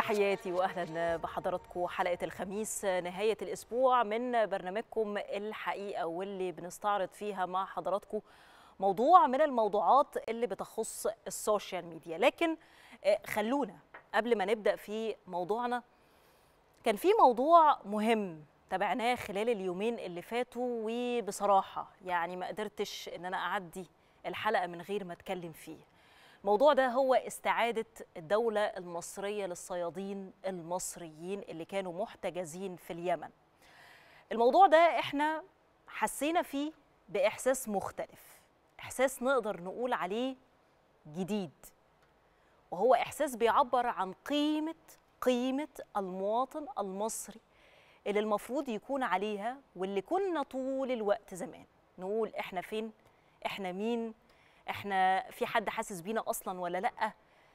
تحياتي واهلا بحضراتكم حلقه الخميس نهايه الاسبوع من برنامجكم الحقيقه واللي بنستعرض فيها مع حضراتكم موضوع من الموضوعات اللي بتخص السوشيال ميديا لكن خلونا قبل ما نبدا في موضوعنا كان في موضوع مهم تابعناه خلال اليومين اللي فاتوا وبصراحه يعني ما قدرتش ان انا اعدي الحلقه من غير ما اتكلم فيه الموضوع ده هو استعادة الدولة المصرية للصيادين المصريين اللي كانوا محتجزين في اليمن الموضوع ده احنا حسينا فيه بإحساس مختلف إحساس نقدر نقول عليه جديد وهو إحساس بيعبر عن قيمة قيمة المواطن المصري اللي المفروض يكون عليها واللي كنا طول الوقت زمان نقول احنا فين احنا مين احنا في حد حاسس بينا اصلا ولا لا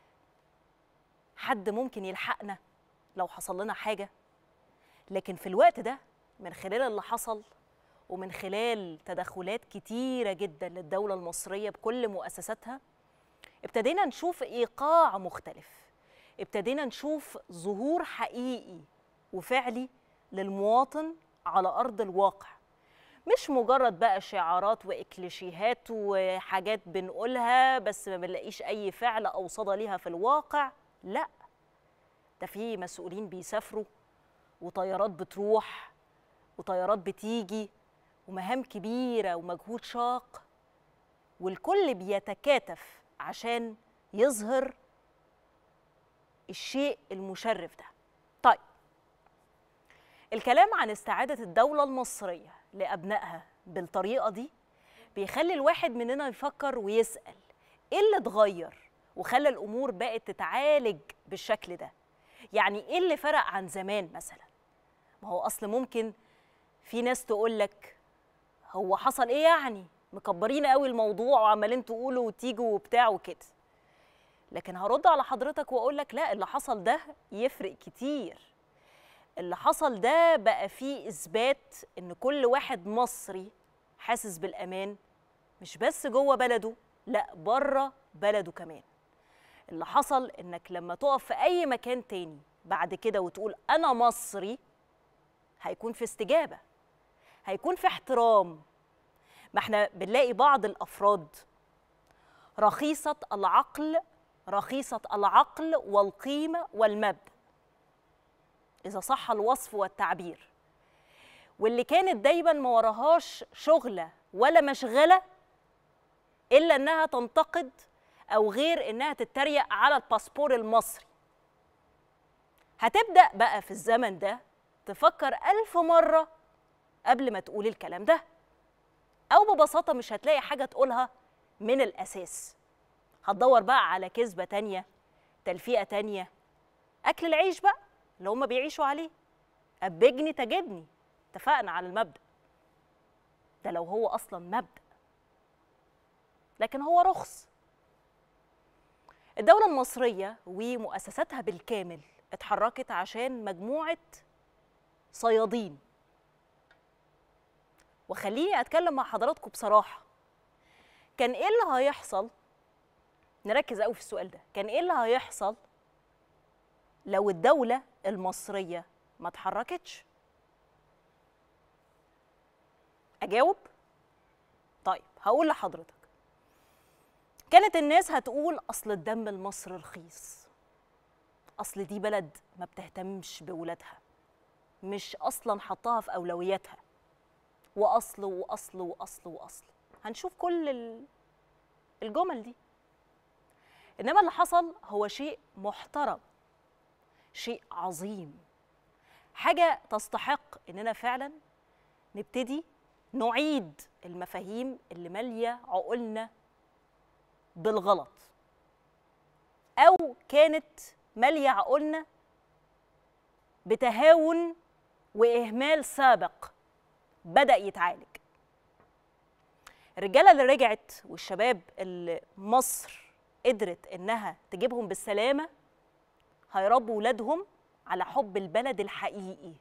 حد ممكن يلحقنا لو حصل لنا حاجه لكن في الوقت ده من خلال اللي حصل ومن خلال تدخلات كتيره جدا للدوله المصريه بكل مؤسساتها ابتدينا نشوف ايقاع مختلف ابتدينا نشوف ظهور حقيقي وفعلي للمواطن على ارض الواقع مش مجرد بقى شعارات واكليشيهات وحاجات بنقولها بس ما بنلاقيش اي فعل او صدى ليها في الواقع لا ده في مسؤولين بيسافروا وطيارات بتروح وطيارات بتيجي ومهام كبيره ومجهود شاق والكل بيتكاتف عشان يظهر الشيء المشرف ده طيب الكلام عن استعاده الدوله المصريه لابنائها بالطريقه دي بيخلي الواحد مننا يفكر ويسال ايه اللي اتغير وخلى الامور بقت تتعالج بالشكل ده يعني ايه اللي فرق عن زمان مثلا ما هو اصل ممكن في ناس تقول لك هو حصل ايه يعني مكبرين قوي الموضوع وعمالين تقولوا وتيجوا وبتاع وكده لكن هرد على حضرتك واقول لك لا اللي حصل ده يفرق كتير اللي حصل ده بقى فيه اثبات ان كل واحد مصري حاسس بالامان مش بس جوه بلده لا بره بلده كمان اللي حصل انك لما تقف في اي مكان تاني بعد كده وتقول انا مصري هيكون في استجابه هيكون في احترام ما احنا بنلاقي بعض الافراد رخيصه العقل رخيصه العقل والقيمه والمبدا إذا صح الوصف والتعبير واللي كانت دايما ما وراهاش شغلة ولا مشغلة إلا إنها تنتقد أو غير إنها تتريق على الباسبور المصري هتبدأ بقى في الزمن ده تفكر ألف مرة قبل ما تقول الكلام ده أو ببساطة مش هتلاقي حاجة تقولها من الأساس هتدور بقى على كذبة تانية تلفيقة تانية أكل العيش بقى اللي هم بيعيشوا عليه أبجني تجدني اتفقنا على المبدأ ده لو هو أصلا مبدأ لكن هو رخص الدولة المصرية ومؤسساتها بالكامل اتحركت عشان مجموعة صيادين وخليني أتكلم مع حضراتكم بصراحة كان إيه اللي هيحصل نركز قوي في السؤال ده كان إيه اللي هيحصل لو الدولة المصرية ما اتحركتش أجاوب؟ طيب هقول لحضرتك كانت الناس هتقول أصل الدم المصري رخيص أصل دي بلد ما بتهتمش بولادها مش أصلا حطها في أولوياتها وأصل وأصل وأصل وأصل هنشوف كل الجمل دي إنما اللي حصل هو شيء محترم شيء عظيم حاجة تستحق إننا فعلا نبتدي نعيد المفاهيم اللي مالية عقولنا بالغلط أو كانت مالية عقولنا بتهاون وإهمال سابق بدأ يتعالج الرجالة اللي رجعت والشباب اللي مصر قدرت إنها تجيبهم بالسلامة هيربوا ولادهم على حب البلد الحقيقي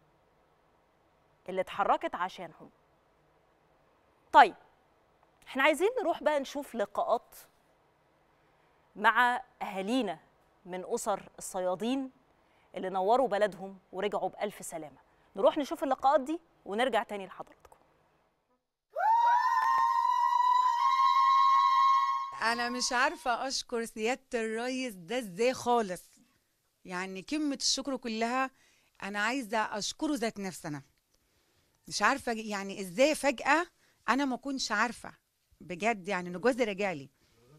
اللي اتحركت عشانهم طيب احنا عايزين نروح بقى نشوف لقاءات مع اهالينا من اسر الصيادين اللي نوروا بلدهم ورجعوا بألف سلامة نروح نشوف اللقاءات دي ونرجع تاني لحضراتكم انا مش عارفه اشكر سياده الريس ده ازاي خالص يعني كلمه الشكر كلها انا عايزه اشكره ذات نفسنا مش عارفه يعني ازاي فجاه انا ما كنتش عارفه بجد يعني ان جوزي رجالي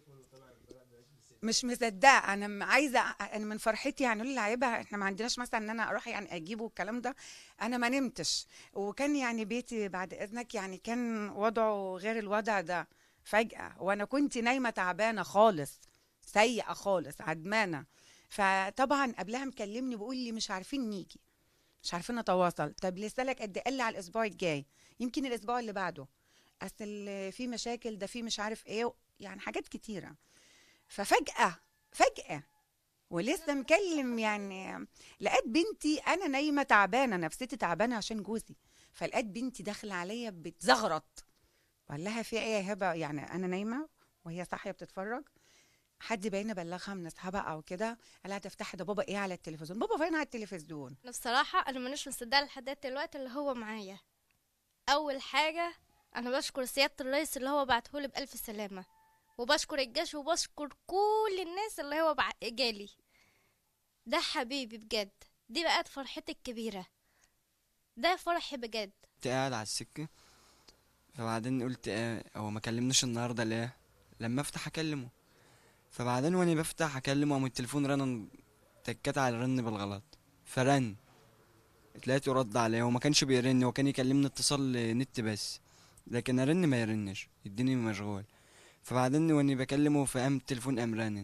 مش مصدقه انا م- عايزه انا من فرحتي يعني اقول لعيبه احنا ما عندناش مثلا ان انا اروح يعني اجيبه الكلام ده انا ما نمتش وكان يعني بيتي بعد اذنك يعني كان وضعه غير الوضع ده فجاه وانا كنت نايمه تعبانه خالص سيئه خالص عدمانه فطبعا قبلها مكلمني بيقول لي مش عارفين نيجي مش عارفين نتواصل طب لسه لك قد إيه؟ قال لي على الاسبوع الجاي يمكن الاسبوع اللي بعده اصل في مشاكل ده في مش عارف ايه يعني حاجات كتيره ففجأة فجأة ولسه مكلم يعني لقيت بنتي انا نايمه تعبانه نفسيتي تعبانه عشان جوزي فلقيت بنتي داخله عليا بتزغرط بقول لها في ايه يا هبه يعني انا نايمه وهي صاحيه بتتفرج حد باين بلغها من اصحابها او كده قال لها تفتحي ده بابا ايه على التلفزيون بابا فين على التلفزيون انا بصراحة انا مانيش مصدقة لحد دلوقتي اللي هو معايا اول حاجة انا بشكر سيادة الرئيس اللي هو بعتهولي بألف سلامة وبشكر الجيش وبشكر كل الناس اللي هو بع... جالي ده حبيبي بجد دي بقت فرحتي الكبيرة ده فرحي بجد كنت قاعد على السكة فبعدين قلت ايه هو ما كلمنيش النهاردة ليه لما افتح اكلمه فبعدين وانا بفتح اكلمه قام التليفون رن تكت على الرن بالغلط فرن لقيته رد عليه وما كانش بيرن هو كان يكلمني اتصال نت بس لكن ارن ما يرنش يديني مشغول فبعدين وانا بكلمه فقام التليفون قام رنن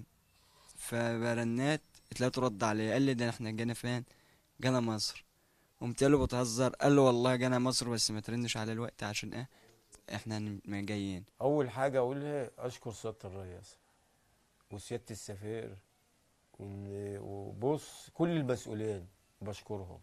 فبرنات لقيته رد عليه قال لي ده احنا جانا فين جانا مصر قمت له بتهزر قال له والله جانا مصر بس ما ترنش على الوقت عشان ايه احنا هن- ما جايين اول حاجه اقولها اشكر سياده الرئيس وسياده السفير وإن- وبص كل المسؤولين بشكرهم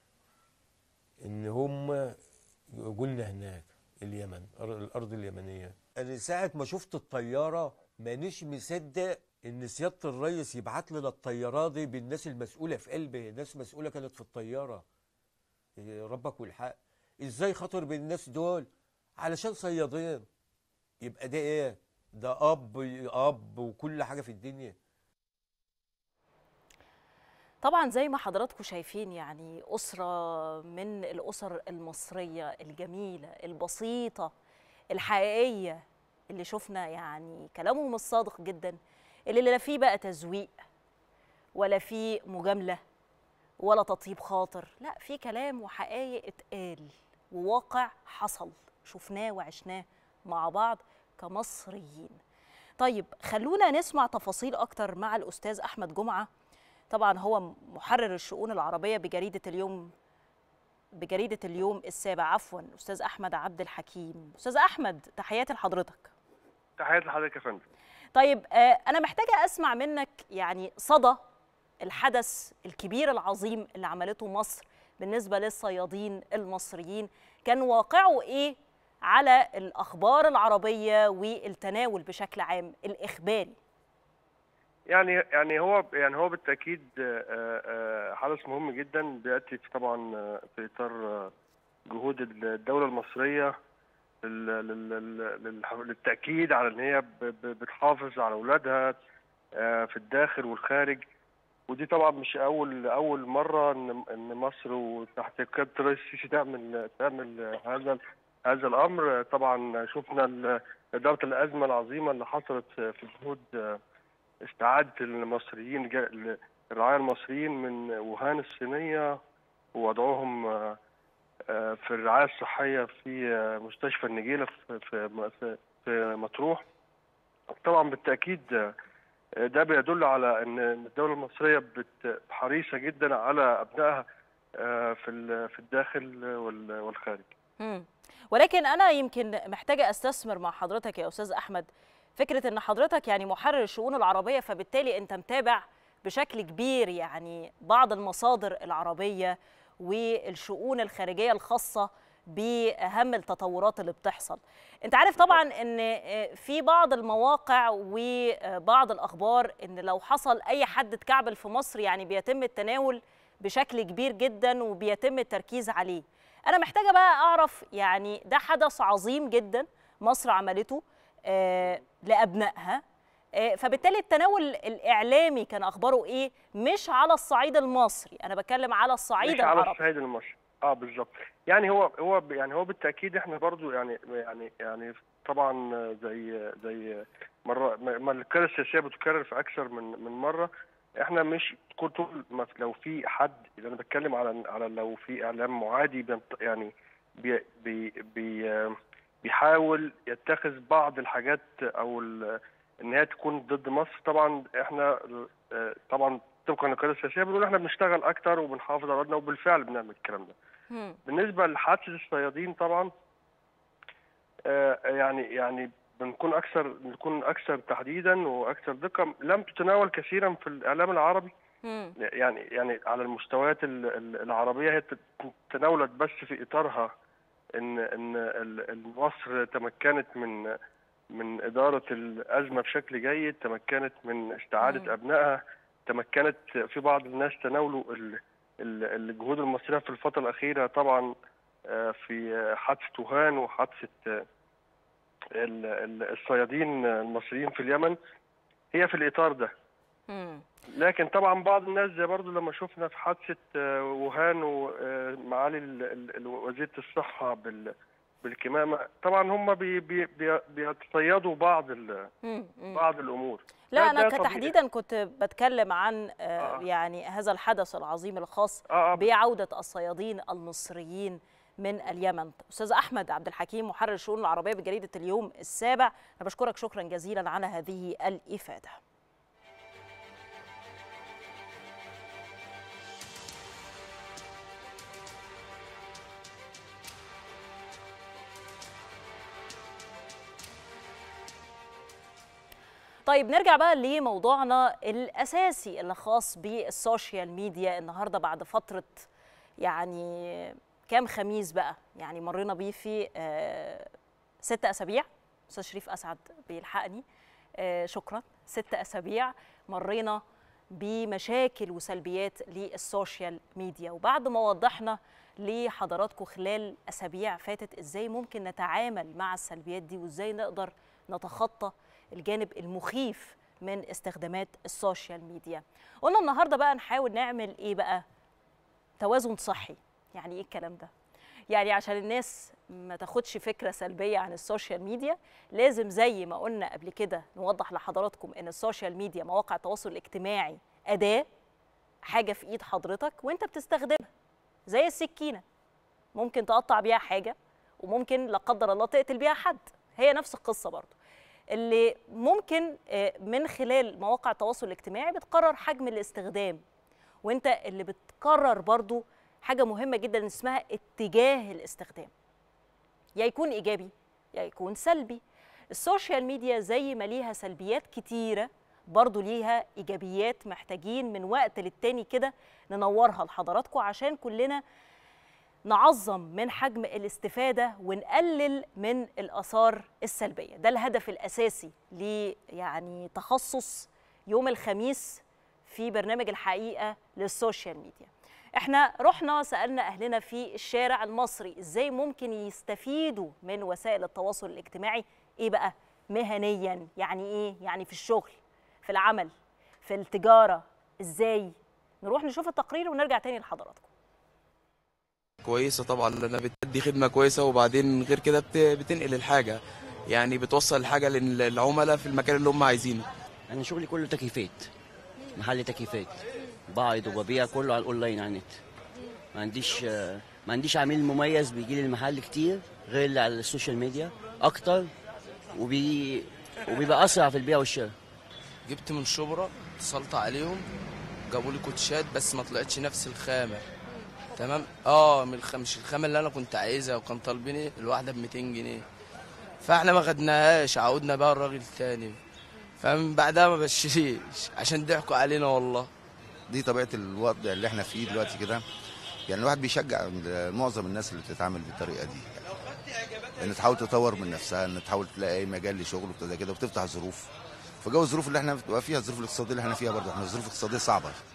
ان هم قلنا هناك اليمن أر- الارض اليمنيه انا ساعه ما شفت الطياره مانيش مصدق ان سياده الرئيس يبعت لنا الطياره دي بالناس المسؤوله في قلبه ناس مسؤوله كانت في الطياره إيه ربك والحق ازاي خاطر بالناس دول علشان صيادين يبقى ده ايه ده اب اب وكل حاجه في الدنيا طبعا زي ما حضراتكم شايفين يعني أسرة من الأسر المصرية الجميلة البسيطة الحقيقية اللي شفنا يعني كلامهم الصادق جدا اللي لا فيه بقى تزويق ولا فيه مجاملة ولا تطيب خاطر لا في كلام وحقائق اتقال وواقع حصل شفناه وعشناه مع بعض كمصريين طيب خلونا نسمع تفاصيل أكتر مع الأستاذ أحمد جمعة طبعا هو محرر الشؤون العربية بجريدة اليوم بجريدة اليوم السابع عفوا أستاذ أحمد عبد الحكيم أستاذ أحمد تحياتي لحضرتك تحياتي لحضرتك يا فندم طيب آه، أنا محتاجة أسمع منك يعني صدى الحدث الكبير العظيم اللي عملته مصر بالنسبة للصيادين المصريين كان واقعه إيه على الأخبار العربية والتناول بشكل عام الإخباري يعني يعني هو يعني هو بالتاكيد آه، آه، حدث مهم جدا بياتي في طبعا آه، في اطار آه، جهود الدوله المصريه لل- لل- لل- للح- للتاكيد على ان هي ب- ب- بتحافظ على اولادها آه، في الداخل والخارج ودي طبعا مش اول اول مره ان ان مصر وتحت قياده الرئيس السيسي تعمل تعمل هذا هذا الامر طبعا شفنا ال- اداره الازمه العظيمه اللي حصلت في جهود آه، استعادة المصريين جا- الرعاية المصريين من ووهان الصينية ووضعهم آه، آه، في الرعاية الصحية في آه، مستشفى النجيلة في في في- في مطروح طبعا بالتأكيد آه، ده بيدل على أن الدولة المصرية بت- حريصة جدا على أبنائها آه، في ال- في الداخل وال- والخارج مم. ولكن انا يمكن محتاجه استثمر مع حضرتك يا استاذ احمد فكره ان حضرتك يعني محرر الشؤون العربيه فبالتالي انت متابع بشكل كبير يعني بعض المصادر العربيه والشؤون الخارجيه الخاصه باهم التطورات اللي بتحصل انت عارف طبعا ان في بعض المواقع وبعض الاخبار ان لو حصل اي حد اتكعبل في مصر يعني بيتم التناول بشكل كبير جدا وبيتم التركيز عليه انا محتاجه بقى اعرف يعني ده حدث عظيم جدا مصر عملته آه لابنائها آه فبالتالي التناول الاعلامي كان اخباره ايه مش على الصعيد المصري انا بتكلم على الصعيد مش على العربي الصعيد المصري اه بالظبط يعني هو هو يعني هو بالتاكيد احنا برضو يعني يعني يعني طبعا زي زي مره ما القياده السياسيه بتكرر في اكثر من من مره احنا مش كل طول ما لو في حد انا بتكلم على على لو في اعلام معادي بينط- يعني بي بي بي بيحاول يتخذ بعض الحاجات او ال- ان هي تكون ضد مصر طبعا احنا آه، طبعا طبقا للقياده السياسيه بنقول احنا بنشتغل اكتر وبنحافظ على ارضنا وبالفعل بنعمل الكلام ده مم. بالنسبه لحادثه الصيادين طبعا آه، يعني يعني بنكون اكثر بنكون اكثر تحديدا واكثر دقه لم تتناول كثيرا في الاعلام العربي مم. يعني يعني على المستويات ال- ال- العربيه هي تت- تناولت بس في اطارها ان ان ال- ال- مصر تمكنت من من اداره الازمه بشكل جيد تمكنت من استعاده مم. ابنائها تمكنت في بعض الناس تناولوا ال- ال- الجهود المصريه في الفتره الاخيره طبعا آه، في آه، حادثه وهان وحادثه آه، ال- ال- الصيادين المصريين في اليمن هي في الاطار ده مم. لكن طبعا بعض الناس زي برضو لما شفنا في حادثه آه، ووهان ومعالي ال- ال- ال- وزيره الصحه بال بالكمامه طبعا هم بي بي بي بيتصيدوا بعض ال- مم. مم. بعض الامور لا ده- انا ده طبيعي. كتحديدا كنت بتكلم عن آه، آه. يعني هذا الحدث العظيم الخاص اه اه بعودة الصيادين المصريين من اليمن أستاذ أحمد عبد الحكيم محرر الشؤون العربية بجريدة اليوم السابع أنا بشكرك شكرا جزيلا على هذه الإفادة طيب نرجع بقى لموضوعنا الأساسي اللي خاص بالسوشيال ميديا النهاردة بعد فترة يعني كام خميس بقى يعني مرينا بيه في آه، ست أسابيع أستاذ شريف أسعد بيلحقني آه، شكرا ست أسابيع مرينا بمشاكل وسلبيات للسوشيال ميديا وبعد ما وضحنا لحضراتكم خلال أسابيع فاتت إزاي ممكن نتعامل مع السلبيات دي وإزاي نقدر نتخطى الجانب المخيف من استخدامات السوشيال ميديا قلنا النهارده بقى نحاول نعمل ايه بقى توازن صحي يعني ايه الكلام ده يعني عشان الناس ما تاخدش فكره سلبيه عن السوشيال ميديا لازم زي ما قلنا قبل كده نوضح لحضراتكم ان السوشيال ميديا مواقع التواصل الاجتماعي اداه حاجه في ايد حضرتك وانت بتستخدمها زي السكينه ممكن تقطع بيها حاجه وممكن لا قدر الله تقتل بيها حد هي نفس القصه برضو اللي ممكن آه، من خلال مواقع التواصل الاجتماعي بتقرر حجم الاستخدام وانت اللي بتقرر برضو حاجه مهمه جدا اسمها اتجاه الاستخدام يا يكون ايجابي يا يكون سلبي السوشيال ميديا زي ما ليها سلبيات كتيره برضو ليها ايجابيات محتاجين من وقت للتاني كده ننورها لحضراتكم عشان كلنا نعظم من حجم الاستفاده ونقلل من الاثار السلبيه ده الهدف الاساسي ل يعني تخصص يوم الخميس في برنامج الحقيقه للسوشيال ميديا احنا رحنا سالنا اهلنا في الشارع المصري ازاي ممكن يستفيدوا من وسائل التواصل الاجتماعي ايه بقى مهنيا يعني ايه يعني في الشغل في العمل في التجاره ازاي نروح نشوف التقرير ونرجع تاني لحضراتكم كويسة طبعا لأنها بتدي خدمة كويسة وبعدين غير كده بت- بتنقل الحاجة يعني بتوصل الحاجة للعملاء في المكان اللي هم عايزينه انا شغلي كله تكييفات محل تكييفات بعرض وببيع كله على الاونلاين على النت ما عنديش ما عنديش عميل مميز بيجي لي المحل كتير غير اللي على السوشيال ميديا اكتر وبي وبيبقى اسرع في البيع والشراء جبت من شبرا اتصلت عليهم جابوا لي كوتشات بس ما طلعتش نفس الخامة تمام اه من الخ... مش الخامة اللي انا كنت عايزها وكان طالبيني الواحدة ب 200 جنيه فاحنا ما خدناهاش عودنا بقى الراجل تاني فمن بعدها ما بشريش عشان ضحكوا علينا والله دي طبيعه الوضع اللي احنا فيه دلوقتي كده يعني الواحد بيشجع معظم الناس اللي بتتعامل بالطريقه دي ان تحاول تطور من نفسها ان تحاول تلاقي اي مجال لشغل وكده كده وتفتح ظروف فجو الظروف اللي احنا بتبقى فيها الظروف الاقتصاديه اللي احنا فيها برضه احنا الظروف الاقتصاديه صعبه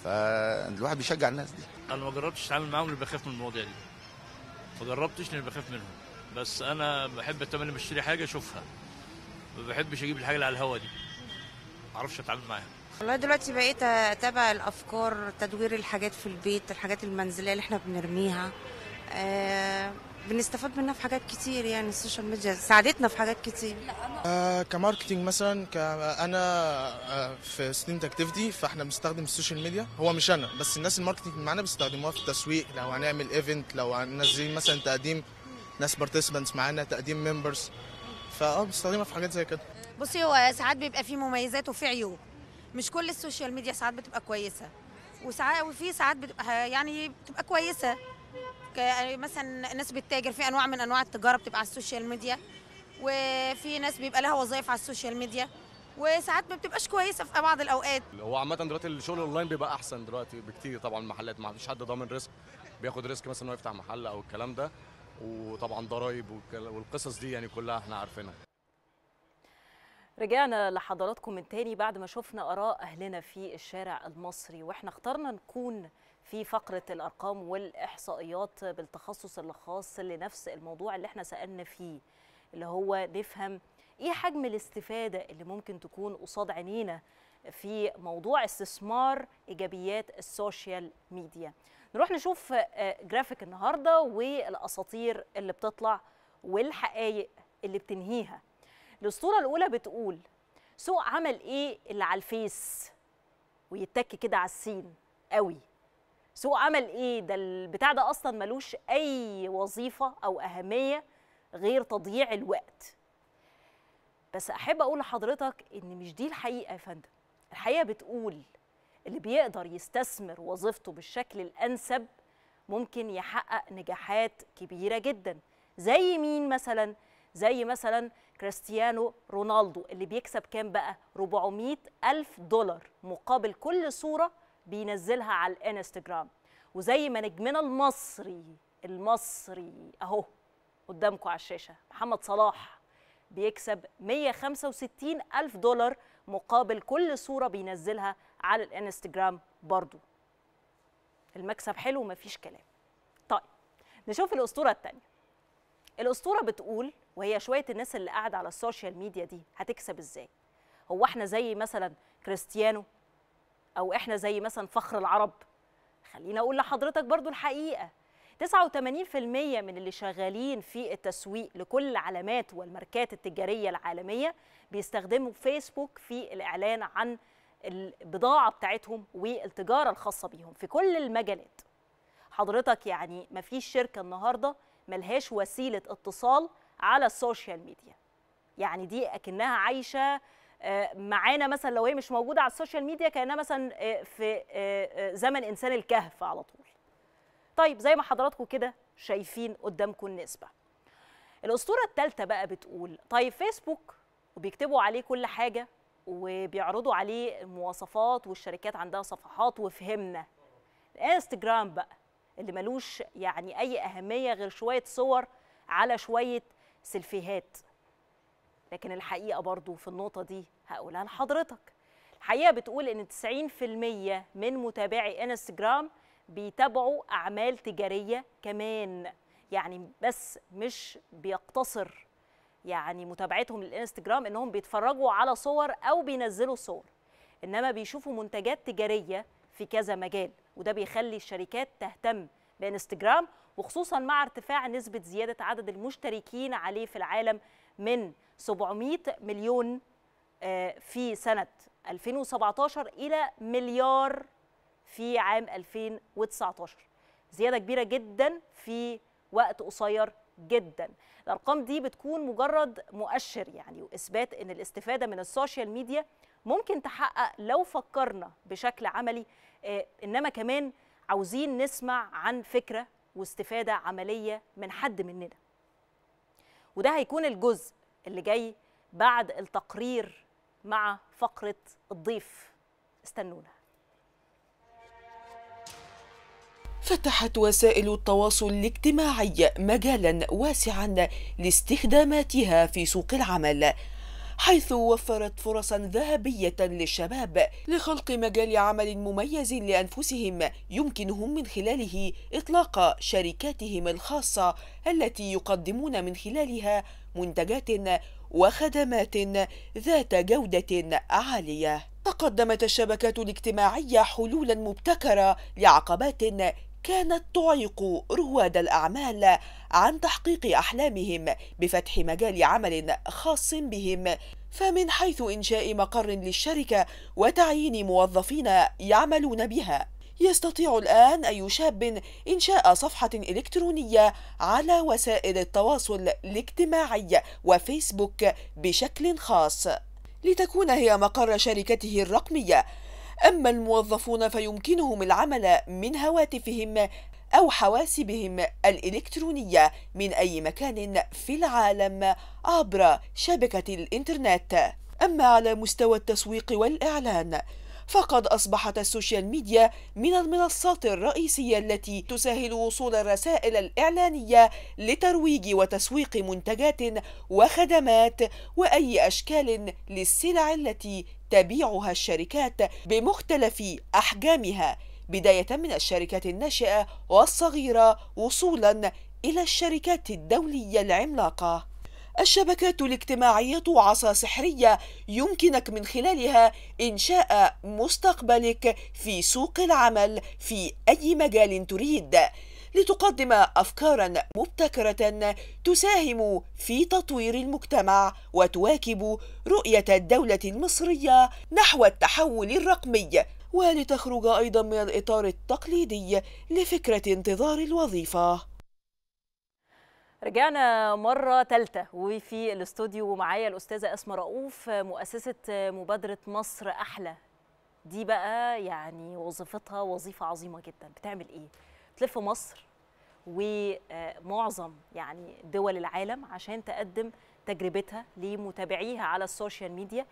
فالواحد بيشجع الناس دي انا ما جربتش اتعامل معاهم اللي بخاف من المواضيع دي ما جربتش لاني بخاف منهم بس انا بحب اتمنى بشتري حاجه اشوفها ما بحبش اجيب الحاجه اللي على الهوا دي ما اعرفش اتعامل معاها والله دلوقتي بقيت اتابع الافكار تدوير الحاجات في البيت الحاجات المنزليه اللي احنا بنرميها آه بنستفاد منها في حاجات كتير يعني السوشيال ميديا ساعدتنا في حاجات كتير آه كماركتينج مثلا ك- انا آه في ستودنت اكتيفيتي فاحنا بنستخدم السوشيال ميديا هو مش انا بس الناس الماركتينج معانا بيستخدموها في التسويق لو هنعمل ايفنت لو هننزل مثلا تقديم ناس بارتيسيبانتس معانا تقديم ممبرز فاه بنستخدمها في حاجات زي كده بصي هو ساعات بيبقى فيه مميزات وفيه عيوب مش كل السوشيال ميديا ساعات بتبقى كويسه وساعات وفي ساعات بتبقى يعني بتبقى كويسه ك- مثلا الناس بتتاجر في انواع من انواع التجاره بتبقى على السوشيال ميديا وفي ناس بيبقى لها وظائف على السوشيال ميديا وساعات ما بتبقاش كويسه في بعض الاوقات هو عامة دلوقتي الشغل اونلاين بيبقى احسن دلوقتي بكتير طبعا المحلات ما فيش حد ضامن ريسك بياخد ريسك مثلا انه يفتح محل او الكلام ده وطبعا ضرايب والكل- والقصص دي يعني كلها احنا عارفينها رجعنا لحضراتكم من تاني بعد ما شفنا آراء أهلنا في الشارع المصري وإحنا اخترنا نكون في فقرة الأرقام والإحصائيات بالتخصص الخاص لنفس الموضوع اللي احنا سألنا فيه اللي هو نفهم إيه حجم الاستفادة اللي ممكن تكون قصاد عينينا في موضوع استثمار إيجابيات السوشيال ميديا نروح نشوف آه، جرافيك النهاردة والأساطير اللي بتطلع والحقائق اللي بتنهيها الاسطوره الاولى بتقول سوق عمل ايه اللي على الفيس ويتك كده على السين قوي سوق عمل ايه ده البتاع ده اصلا ملوش اي وظيفه او اهميه غير تضييع الوقت بس احب اقول لحضرتك ان مش دي الحقيقه يا فندم الحقيقه بتقول اللي بيقدر يستثمر وظيفته بالشكل الانسب ممكن يحقق نجاحات كبيره جدا زي مين مثلا زي مثلا كريستيانو رونالدو اللي بيكسب كام بقى 400 ألف دولار مقابل كل صورة بينزلها على الانستجرام وزي ما نجمنا المصري المصري اهو قدامكم على الشاشة محمد صلاح بيكسب 165 ألف دولار مقابل كل صورة بينزلها على الانستجرام برضو المكسب حلو مفيش كلام طيب نشوف الأسطورة التانية الأسطورة بتقول وهي شوية الناس اللي قاعدة على السوشيال ميديا دي هتكسب ازاي هو احنا زي مثلا كريستيانو او احنا زي مثلا فخر العرب خلينا اقول لحضرتك برضو الحقيقة 89% من اللي شغالين في التسويق لكل العلامات والماركات التجارية العالمية بيستخدموا فيسبوك في الإعلان عن البضاعة بتاعتهم والتجارة الخاصة بيهم في كل المجالات حضرتك يعني مفيش شركة النهاردة ملهاش وسيلة اتصال على السوشيال ميديا يعني دي أكنها عايشة آه، معانا مثلا لو هي مش موجودة على السوشيال ميديا كأنها مثلا آه، في آه، آه، زمن إنسان الكهف على طول طيب زي ما حضراتكم كده شايفين قدامكم النسبة الأسطورة الثالثة بقى بتقول طيب فيسبوك وبيكتبوا عليه كل حاجة وبيعرضوا عليه المواصفات والشركات عندها صفحات وفهمنا الانستجرام بقى اللي ملوش يعني أي أهمية غير شوية صور على شوية سيلفيهات لكن الحقيقة برضو في النقطة دي هقولها لحضرتك الحقيقة بتقول إن 90% من متابعي انستجرام بيتابعوا أعمال تجارية كمان يعني بس مش بيقتصر يعني متابعتهم للانستجرام انهم بيتفرجوا على صور او بينزلوا صور انما بيشوفوا منتجات تجاريه في كذا مجال وده بيخلي الشركات تهتم بانستجرام وخصوصا مع ارتفاع نسبه زياده عدد المشتركين عليه في العالم من 700 مليون آه، في سنه 2017 الى مليار في عام 2019 زياده كبيره جدا في وقت قصير جدا الارقام دي بتكون مجرد مؤشر يعني واثبات ان الاستفاده من السوشيال ميديا ممكن تحقق لو فكرنا بشكل عملي آه، انما كمان عاوزين نسمع عن فكره واستفاده عمليه من حد مننا وده هيكون الجزء اللي جاي بعد التقرير مع فقره الضيف استنونا فتحت وسائل التواصل الاجتماعي مجالا واسعا لاستخداماتها في سوق العمل حيث وفرت فرصا ذهبية للشباب لخلق مجال عمل مميز لأنفسهم يمكنهم من خلاله إطلاق شركاتهم الخاصة التي يقدمون من خلالها منتجات وخدمات ذات جودة عالية فقدمت الشبكات الاجتماعية حلولا مبتكرة لعقبات كانت تعيق رواد الأعمال عن تحقيق أحلامهم بفتح مجال عمل خاص بهم فمن حيث إنشاء مقر للشركة وتعيين موظفين يعملون بها يستطيع الآن أي شاب إنشاء صفحة إلكترونية على وسائل التواصل الاجتماعي وفيسبوك بشكل خاص لتكون هي مقر شركته الرقمية أما الموظفون فيمكنهم العمل من هواتفهم أو حواسبهم الإلكترونية من أي مكان في العالم عبر شبكة الإنترنت أما على مستوى التسويق والإعلان فقد أصبحت السوشيال ميديا من المنصات الرئيسية التي تسهل وصول الرسائل الإعلانية لترويج وتسويق منتجات وخدمات وأي أشكال للسلع التي تبيعها الشركات بمختلف أحجامها بداية من الشركات الناشئة والصغيرة وصولا إلى الشركات الدولية العملاقة الشبكات الاجتماعية عصا سحرية يمكنك من خلالها إنشاء مستقبلك في سوق العمل في أي مجال تريد لتقدم أفكارا مبتكرة تساهم في تطوير المجتمع وتواكب رؤية الدولة المصرية نحو التحول الرقمي ولتخرج أيضا من الإطار التقليدي لفكرة انتظار الوظيفة رجعنا مرة تالتة وفي الاستوديو معايا الأستاذة أسماء رؤوف مؤسسة مبادرة مصر أحلى دي بقى يعني وظيفتها وظيفة عظيمة جدا بتعمل إيه؟ بتلف مصر ومعظم يعني دول العالم عشان تقدم تجربتها لمتابعيها على السوشيال ميديا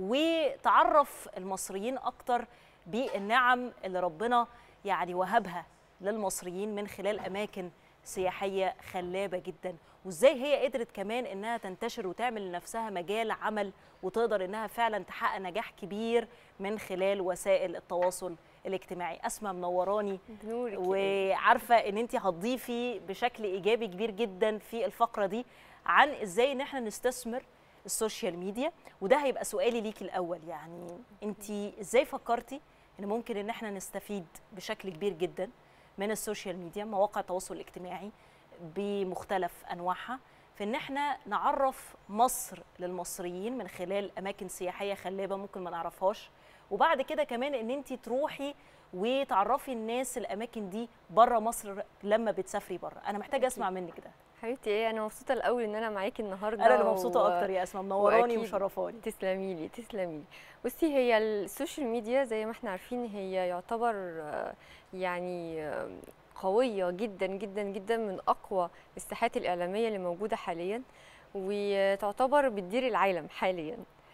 وتعرف المصريين أكتر بالنعم اللي ربنا يعني وهبها للمصريين من خلال أماكن سياحيه خلابه جدا وازاي هي قدرت كمان انها تنتشر وتعمل لنفسها مجال عمل وتقدر انها فعلا تحقق نجاح كبير من خلال وسائل التواصل الاجتماعي اسماء منوراني وعارفه ان انت هتضيفي بشكل ايجابي كبير جدا في الفقره دي عن ازاي ان احنا نستثمر السوشيال ميديا وده هيبقى سؤالي ليكي الاول يعني انت ازاي فكرتي ان ممكن ان احنا نستفيد بشكل كبير جدا من السوشيال ميديا مواقع التواصل الاجتماعي بمختلف انواعها في ان احنا نعرف مصر للمصريين من خلال اماكن سياحيه خلابه ممكن ما نعرفهاش وبعد كده كمان ان انت تروحي وتعرفي الناس الاماكن دي بره مصر لما بتسافري بره انا محتاجه اسمع منك ده حبيبتي ايه انا مبسوطه الاول ان انا معاكي النهارده انا اللي مبسوطه و... اكتر يا اسماء منوراني ومشرفاني تسلمي لي تسلمي لي بصي هي السوشيال ميديا زي ما احنا عارفين هي يعتبر يعني قويه جدا جدا جدا من اقوى الساحات الاعلاميه اللي موجوده حاليا وتعتبر بتدير العالم حاليا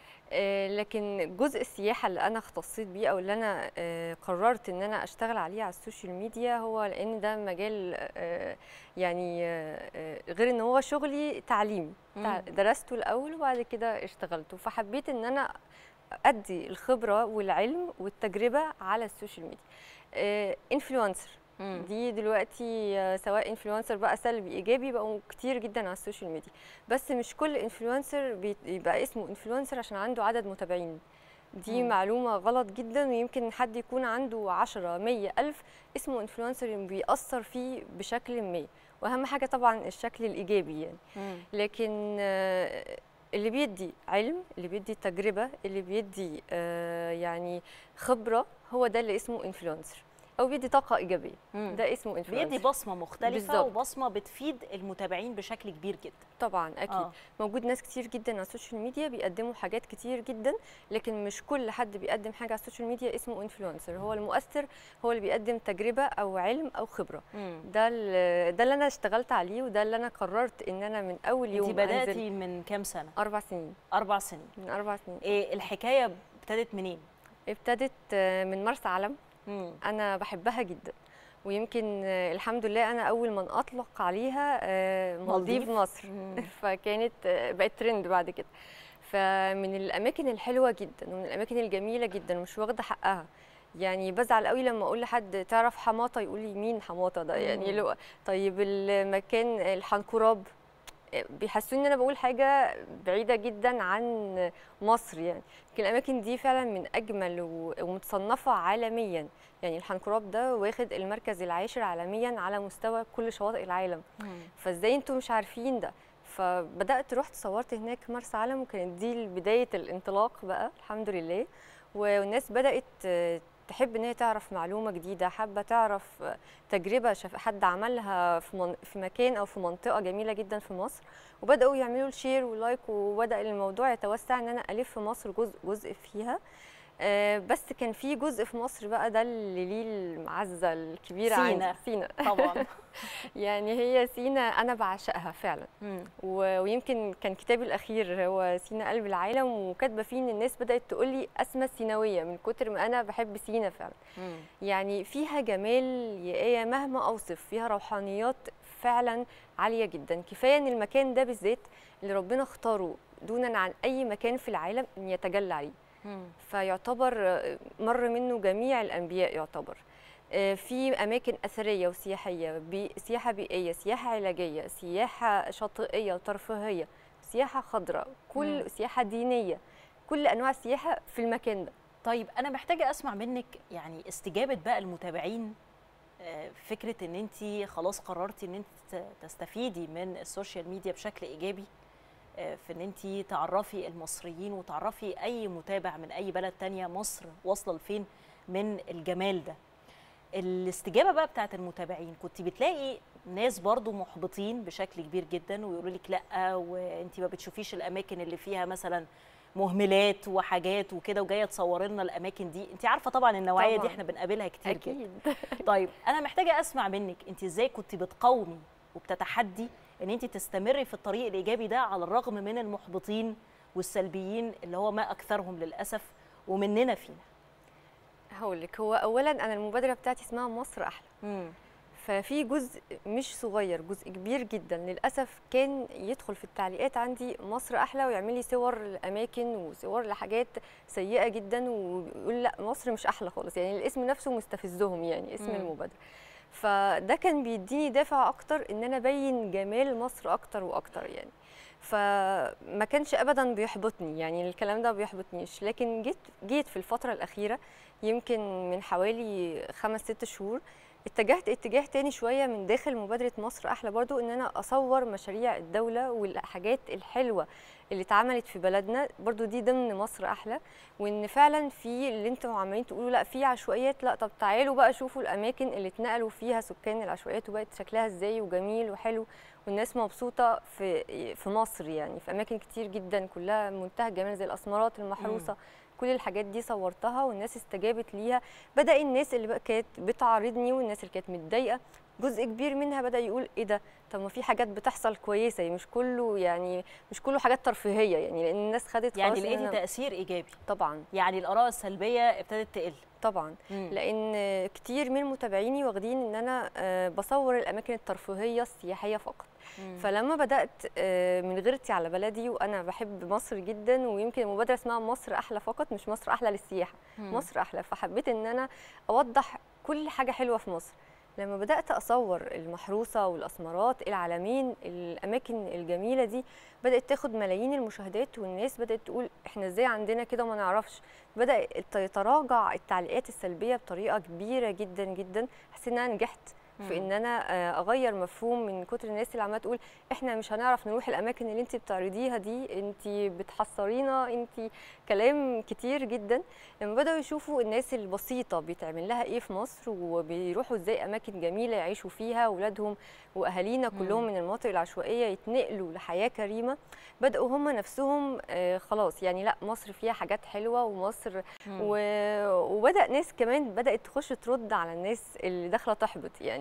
لكن جزء السياحه اللي انا اختصيت بيه او اللي انا قررت ان انا اشتغل عليه على السوشيال ميديا هو لان ده مجال يعني غير ان هو شغلي تعليمي درسته الاول وبعد كده اشتغلته فحبيت ان انا ادي الخبره والعلم والتجربه على السوشيال ميديا انفلونسر دي دلوقتي سواء انفلونسر بقى سلبي ايجابي بقوا كتير جدا على السوشيال ميديا بس مش كل انفلونسر بيبقى اسمه انفلونسر عشان عنده عدد متابعين دي مم. معلومه غلط جدا ويمكن حد يكون عنده 10 100 الف اسمه انفلونسر بيأثر فيه بشكل ما واهم حاجه طبعا الشكل الايجابي يعني مم. لكن اللي بيدي علم اللي بيدي تجربه اللي بيدي يعني خبره هو ده اللي اسمه انفلونسر او بيدي طاقه ايجابيه مم. ده اسمه انفلونسر بيدي بصمه مختلفه بالزبط. وبصمه بتفيد المتابعين بشكل كبير جدا طبعا اكيد آه. موجود ناس كتير جدا على السوشيال ميديا بيقدموا حاجات كتير جدا لكن مش كل حد بيقدم حاجه على السوشيال ميديا اسمه انفلونسر هو المؤثر هو اللي بيقدم تجربه او علم او خبره مم. ده ده اللي انا اشتغلت عليه وده اللي انا قررت ان انا من اول يوم انت بداتي أنزل من كام سنه اربع سنين اربع سنين من اربع سنين إيه الحكايه ابتدت منين ابتدت من مرسى علم مم. انا بحبها جدا ويمكن الحمد لله انا اول من اطلق عليها مالديف مصر فكانت بقت ترند بعد كده فمن الاماكن الحلوه جدا ومن الاماكن الجميله جدا مش واخده حقها يعني بزعل قوي لما اقول لحد تعرف حماطه يقول لي مين حماطه ده يعني مم. لو طيب المكان الحنكراب بيحسوني ان انا بقول حاجه بعيده جدا عن مصر يعني لكن الاماكن دي فعلا من اجمل و- ومتصنفه عالميا يعني الحنكراب ده واخد المركز العاشر عالميا على مستوى كل شواطئ العالم فازاي انتوا مش عارفين ده فبدات رحت صورت هناك مرسى علم وكانت دي بدايه الانطلاق بقى الحمد لله والناس بدات آه، تحب ان هي تعرف معلومه جديده حابه تعرف آه، تجربه شاف حد عملها في من في مكان او في منطقه جميله جدا في مصر وبداوا يعملوا الشير واللايك وبدا الموضوع يتوسع ان انا الف في مصر جزء جزء فيها آه، بس كان في جزء في مصر بقى ده اللي ليه المعزه الكبيره سينا. عندي سينا طبعا يعني هي سينا انا بعشقها فعلا و- ويمكن كان كتابي الاخير هو سينا قلب العالم وكاتبه فيه ان الناس بدات تقول لي اسمى السيناويه من كتر ما انا بحب سينا فعلا يعني فيها جمال يا ايه مهما اوصف فيها روحانيات فعلا عاليه جدا كفايه ان المكان ده بالذات اللي ربنا اختاره دونا عن اي مكان في العالم ان يتجلى عليه فيعتبر آه، مر منه جميع الانبياء يعتبر آه، في اماكن اثريه وسياحيه بي- سياحه بيئيه سياحه علاجيه سياحه شاطئيه وترفيهيه سياحه خضراء كل مم. سياحه دينيه كل انواع السياحه في المكان ده طيب انا محتاجه اسمع منك يعني استجابه بقى المتابعين آه، فكره ان انت خلاص قررتي ان انت ت- تستفيدي من السوشيال ميديا بشكل ايجابي آه، في ان انت تعرفي المصريين وتعرفي اي متابع من اي بلد تانية مصر واصله لفين من الجمال ده الاستجابه بقى بتاعت المتابعين كنت بتلاقي ناس برضو محبطين بشكل كبير جدا ويقولوا لك لا وانت ما بتشوفيش الاماكن اللي فيها مثلا مهملات وحاجات وكده وجايه تصور لنا الاماكن دي انت عارفه طبعا النوعيه دي طبعاً. احنا بنقابلها كتير أكيد. جدا طيب انا محتاجه اسمع منك انت ازاي كنت بتقاومي وبتتحدي ان انت تستمري في الطريق الايجابي ده على الرغم من المحبطين والسلبيين اللي هو ما اكثرهم للاسف ومننا فينا هقول لك هو اولا انا المبادره بتاعتي اسمها مصر احلى ففي جزء مش صغير جزء كبير جدا للاسف كان يدخل في التعليقات عندي مصر احلى ويعمل لي صور لاماكن وصور لحاجات سيئه جدا ويقول لا مصر مش احلى خالص يعني الاسم نفسه مستفزهم يعني اسم مم. المبادره فده كان بيديني دافع اكتر ان انا ابين جمال مصر اكتر واكتر يعني فما كانش ابدا بيحبطني يعني الكلام ده ما بيحبطنيش لكن جيت جيت في الفتره الاخيره يمكن من حوالي خمس ست شهور اتجهت اتجاه تاني شويه من داخل مبادره مصر احلى برضو ان انا اصور مشاريع الدوله والحاجات الحلوه اللي اتعملت في بلدنا برضو دي ضمن مصر احلى وان فعلا في اللي انتوا عمالين تقولوا لا في عشوائيات لا طب تعالوا بقى شوفوا الاماكن اللي اتنقلوا فيها سكان العشوائيات وبقت شكلها ازاي وجميل وحلو والناس مبسوطه في في مصر يعني في اماكن كتير جدا كلها منتهى الجمال زي الاسمرات المحروسه كل الحاجات دي صورتها والناس استجابت ليها بدا الناس اللي بقى كانت بتعارضني والناس اللي كانت متضايقه جزء كبير منها بدا يقول ايه ده طب ما في حاجات بتحصل كويسه يعني مش كله يعني مش كله حاجات ترفيهيه يعني لان الناس خدت يعني خلاص إن لقيتي أنا- تاثير ايجابي طبعا يعني الاراء السلبيه ابتدت تقل طبعا مم. لان كتير من متابعيني واخدين ان انا آه، بصور الاماكن الترفيهيه السياحيه فقط مم. فلما بدات آه، من غيرتي على بلدي وانا بحب مصر جدا ويمكن المبادره اسمها مصر احلى فقط مش مصر احلى للسياحه مم. مصر احلى فحبيت ان انا اوضح كل حاجه حلوه في مصر لما بدات اصور المحروسه والاسمرات العلمين الاماكن الجميله دي بدات تاخد ملايين المشاهدات والناس بدات تقول احنا ازاي عندنا كده وما نعرفش بدا يتراجع التعليقات السلبيه بطريقه كبيره جدا جدا حسيت ان انا نجحت في مم. ان انا آه، اغير مفهوم من كتر الناس اللي عماله تقول احنا مش هنعرف نروح الاماكن اللي انت بتعرضيها دي انت بتحصرينا انت كلام كتير جدا لما بداوا يشوفوا الناس البسيطه بيتعمل لها ايه في مصر وبيروحوا ازاي اماكن جميله يعيشوا فيها اولادهم واهالينا مم. كلهم من المناطق العشوائيه يتنقلوا لحياه كريمه بداوا هم نفسهم آه، خلاص يعني لا مصر فيها حاجات حلوه ومصر مم. و... وبدا ناس كمان بدات تخش ترد على الناس اللي داخله تحبط يعني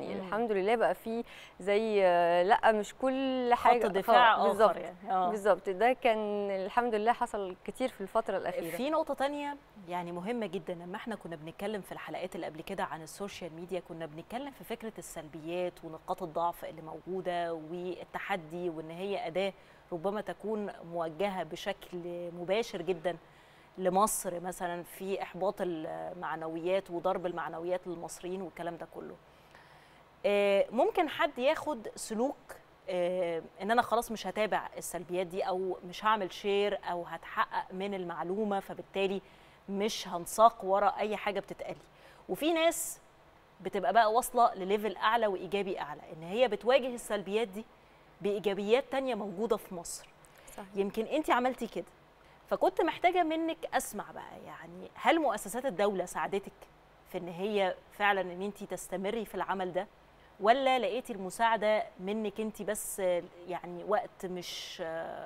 يعني مم. الحمد لله بقى في زي آه، لا مش كل حاجه دفاع خلاص، آخر بالظبط يعني، آه. بالظبط ده كان الحمد لله حصل كتير في الفتره الاخيره في نقطة تانية يعني مهمة جدا لما احنا كنا بنتكلم في الحلقات اللي قبل كده عن السوشيال ميديا كنا بنتكلم في فكرة السلبيات ونقاط الضعف اللي موجودة والتحدي وان هي أداة ربما تكون موجهة بشكل مباشر جدا لمصر مثلا في إحباط المعنويات وضرب المعنويات للمصريين والكلام ده كله آه، ممكن حد ياخد سلوك آه، ان انا خلاص مش هتابع السلبيات دي او مش هعمل شير او هتحقق من المعلومه فبالتالي مش هنساق ورا اي حاجه بتتقالي وفي ناس بتبقى بقى واصله لليفل اعلى وايجابي اعلى ان هي بتواجه السلبيات دي بايجابيات تانية موجوده في مصر صحيح. يمكن انت عملتي كده فكنت محتاجه منك اسمع بقى يعني هل مؤسسات الدوله ساعدتك في ان هي فعلا ان انت تستمري في العمل ده ولا لقيتي المساعده منك انت بس يعني وقت مش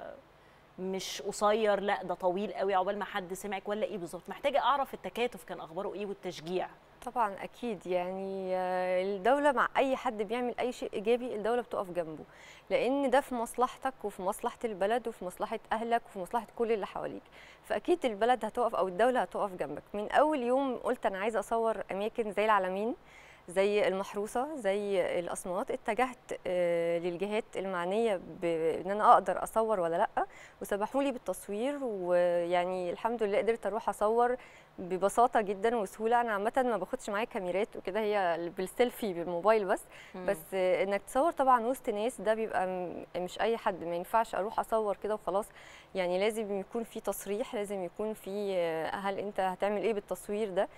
مش قصير لا ده طويل قوي عقبال ما حد سمعك ولا ايه بالظبط محتاجه اعرف التكاتف كان اخباره ايه والتشجيع طبعا اكيد يعني آه، الدوله مع اي حد بيعمل اي شيء ايجابي الدوله بتقف جنبه لان ده في مصلحتك وفي مصلحه البلد وفي مصلحه اهلك وفي مصلحه كل اللي حواليك فاكيد البلد هتقف او الدوله هتقف جنبك من اول يوم قلت انا عايزه اصور اماكن زي العلمين زي المحروسه زي الاسماط اتجهت آه، للجهات المعنيه بان انا اقدر اصور ولا لا وسمحوا لي بالتصوير ويعني الحمد لله قدرت اروح اصور ببساطه جدا وسهوله انا عامه ما باخدش معايا كاميرات وكده هي بالسيلفي بالموبايل بس مم. بس آه، انك تصور طبعا وسط ناس ده بيبقى م- مش اي حد ما ينفعش اروح اصور كده وخلاص يعني لازم يكون في تصريح لازم يكون في آه، هل انت هتعمل ايه بالتصوير ده